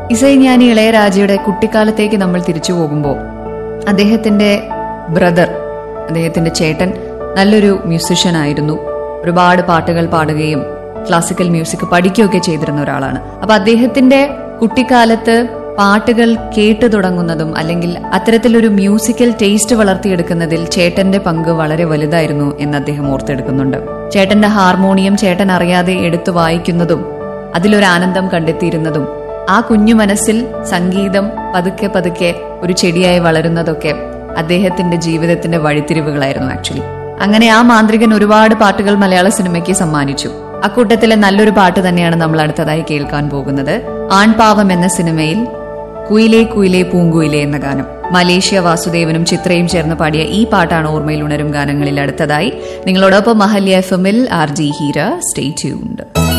ഇസൈஞാനി ഇളയരാജയുടെ കുട്ടിക്കാലത്തേക്ക് നമ്മൾ തിരിച്ചു പോകുമ്പോൾ അദ്ദേഹത്തിന്റെ ബ്രദർ അദ്ദേഹത്തിന്റെ ചേട്ടൻ നല്ലൊരു മ്യൂസിഷ്യൻ ആയിരുന്നു ഒരുപാട് പാട്ടുകൾ പാടുകയും ക്ലാസിക്കൽ മ്യൂസിക് പഠിക്കുകയൊക്കെ ചെയ്തിരുന്ന ഒരാളാണ് അപ്പൊ അദ്ദേഹത്തിന്റെ കുട്ടിക്കാലത്ത് പാട്ടുകൾ കേട്ടു തുടങ്ങുന്നതും അല്ലെങ്കിൽ അത്തരത്തിലൊരു മ്യൂസിക്കൽ ടേസ്റ്റ് വളർത്തിയെടുക്കുന്നതിൽ ചേട്ടന്റെ പങ്ക് വളരെ വലുതായിരുന്നു എന്ന് അദ്ദേഹം ഓർത്തെടുക്കുന്നുണ്ട് ചേട്ടന്റെ ഹാർമോണിയം ചേട്ടൻ അറിയാതെ എടുത്തു വായിക്കുന്നതും അതിലൊരു ആനന്ദം കണ്ടെത്തിയിരുന്നതും ആ കുഞ്ഞു മനസ്സിൽ സംഗീതം പതുക്കെ പതുക്കെ ഒരു ചെടിയായി വളരുന്നതൊക്കെ അദ്ദേഹത്തിന്റെ ജീവിതത്തിന്റെ വഴിത്തിരിവുകളായിരുന്നു ആക്ച്വലി അങ്ങനെ ആ മാന്ത്രികൻ ഒരുപാട് പാട്ടുകൾ മലയാള സിനിമയ്ക്ക് സമ്മാനിച്ചു അക്കൂട്ടത്തിലെ നല്ലൊരു പാട്ട് തന്നെയാണ് നമ്മൾ അടുത്തതായി കേൾക്കാൻ പോകുന്നത് ആൺപാവം എന്ന സിനിമയിൽ കുയിലേ കുയിലേ പൂങ്കുയിലേ എന്ന ഗാനം മലേഷ്യ വാസുദേവനും ചിത്രയും ചേർന്ന് പാടിയ ഈ പാട്ടാണ് ഓർമ്മയിൽ ഉണരും ഗാനങ്ങളിൽ അടുത്തതായി നിങ്ങളോടൊപ്പം മഹല്യ എഫ് എമ്മിൽ R J Heera stay tuned